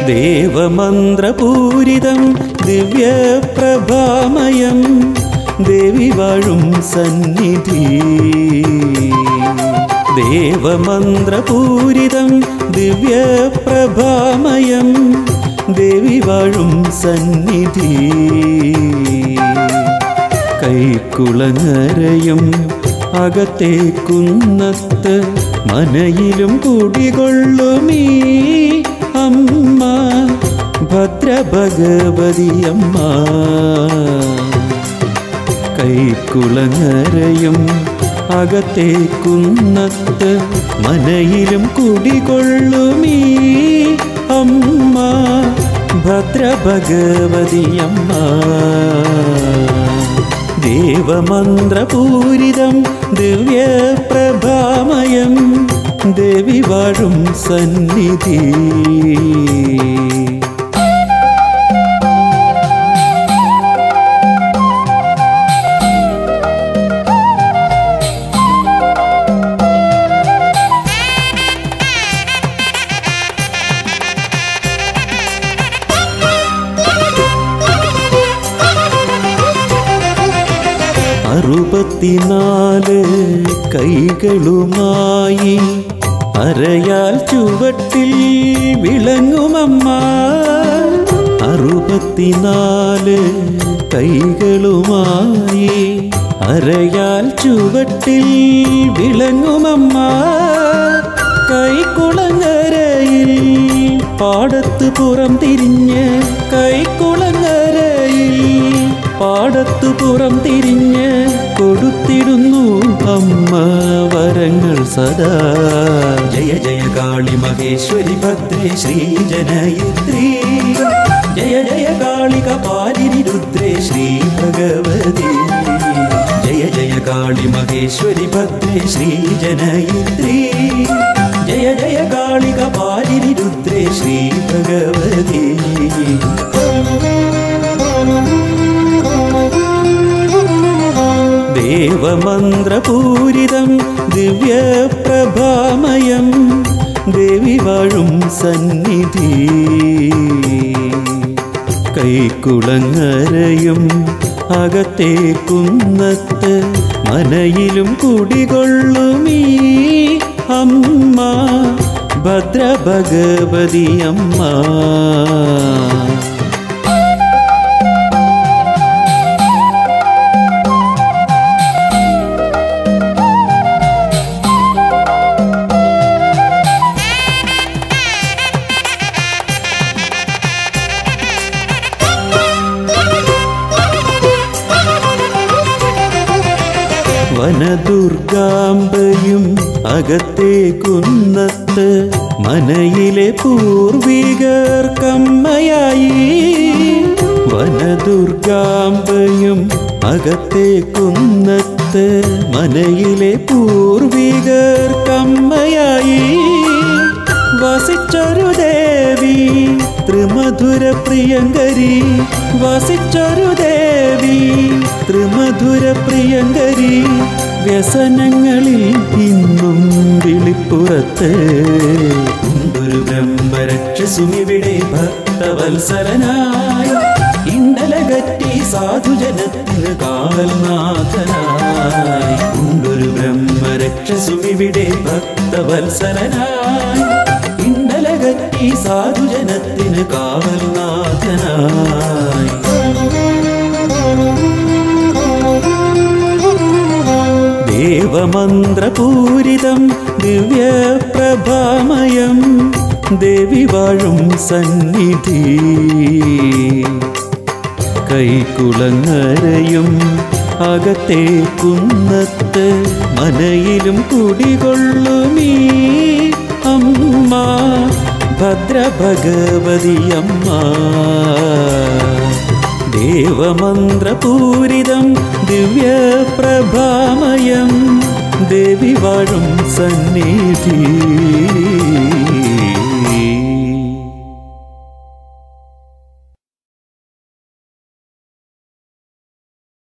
ദേവമന്ത്രപൂരിതം ദിവ്യപ്രഭാമയം ദേവി വാഴും സന്നിധി ദേവമന്ത്രപൂരിതം ദിവ്യപ്രഭാമയം ദേവി വാഴും സന്നിധി കൈക്കുളങ്ങരയും അകത്തെ കുന്നത്ത് മനയിലും കുടികൊള്ളുമീ അമ്മ ഭദ്രഭഗവതിയമ്മ കൈക്കുളങ്ങരയും അകത്തെ കുന്നത്ത് മനയിലും കുടികൊള്ളുമീ അമ്മ ഭദ്രഭഗവതിയമ്മ ദേവമന്ത്രപൂരിതം ദിവ്യപ്രഭാമയം ദേവി വാഴും സന്നിധി അറുപത്തിനാല് കൈകളുമായി അരയാൽ ചുവട്ടിൽ വിളങ്ങുമമ്മ അറുപത്തിനാല് കൈകളുമായി അരയാൽ ചുവട്ടിൽ വിളങ്ങുമമ്മ കൈക്കുളങ്ങരയിൽ പാടത്ത് പുറം തിരിഞ്ഞ് കൈക്കുളങ്ങരയിൽ പാടത്തു പുറം തിരിഞ്ഞ് കൊടുത്തിടുന്നു അമ്മ വരങ്ങൾ സദാ ജയ ജയ കാളി മഹേശ്വരി ഭദ്രേ ശ്രീ ജനയിത്രി ജയ ജയ കാളിക പാലിനി രുദ്രേ ശ്രീ ഭഗവതി ജയ ജയ കാളി മഹേശ്വരി ഭദ്രേ ശ്രീ ജനയിത്രി ജയ ജയ കാളിക പാലിനി രുദ്രേ ശ്രീ ഭഗവതി ദേവമന്ത്രപൂരിതം ദിവ്യപ്രഭാമയം ദേവി വാഴും സന്നിധി കൈക്കുളങ്ങരയും അകത്തെ കുന്നത്ത് മനയിലും കുടികൊള്ളുമീ അമ്മ ഭദ്രഭഗവതിയമ്മ വനദുർഗാംബയും അകത്തെ കുന്നത്ത് മനയിലെ പൂർവികർക്കമ്മയായി വനദുർഗാംബയും അകത്തെ കുന്നത്ത് മനയിലെ പൂർവികർക്കമ്മയായി വസിച്ചൊരു ദേവി ത്രിമധുര പ്രിയങ്കരി വസിച്ചൊരു ദേവി ത്രിമധുര പ്രിയങ്കരി വ്യസനങ്ങളിൽ ഇന്നും വിളിപ്പുറത്ത് ഉണ്ടൊരു ബ്രഹ്മരക്ഷസുമിവിടെ ഭക്തവത്സരനായി ഇണ്ടലകറ്റി സാധുജനത്തിന് കാവൽനാഥനായി ഉണ്ടൊരു ബ്രഹ്മരക്ഷസുമിവിടെ ഭക്തവത്സരനായി ഇണ്ടലകറ്റി സാധുജനത്തിന് കാവൽനാഥനായി ദേവമന്ത്രപൂരിതം ദിവ്യപ്രഭാമയം ദേവി വാഴും സന്നിധി കൈക്കുളങ്ങരയും അകത്തെ കുന്നത്ത് മനയിലും കുടികൊള്ളുമീ അമ്മ ഭദ്രഭഗവതിയമ്മ ദേവമന്ത്രപൂരിതം ദിവ്യപ്രഭാമയം ദേവി വാഴും സന്നിധി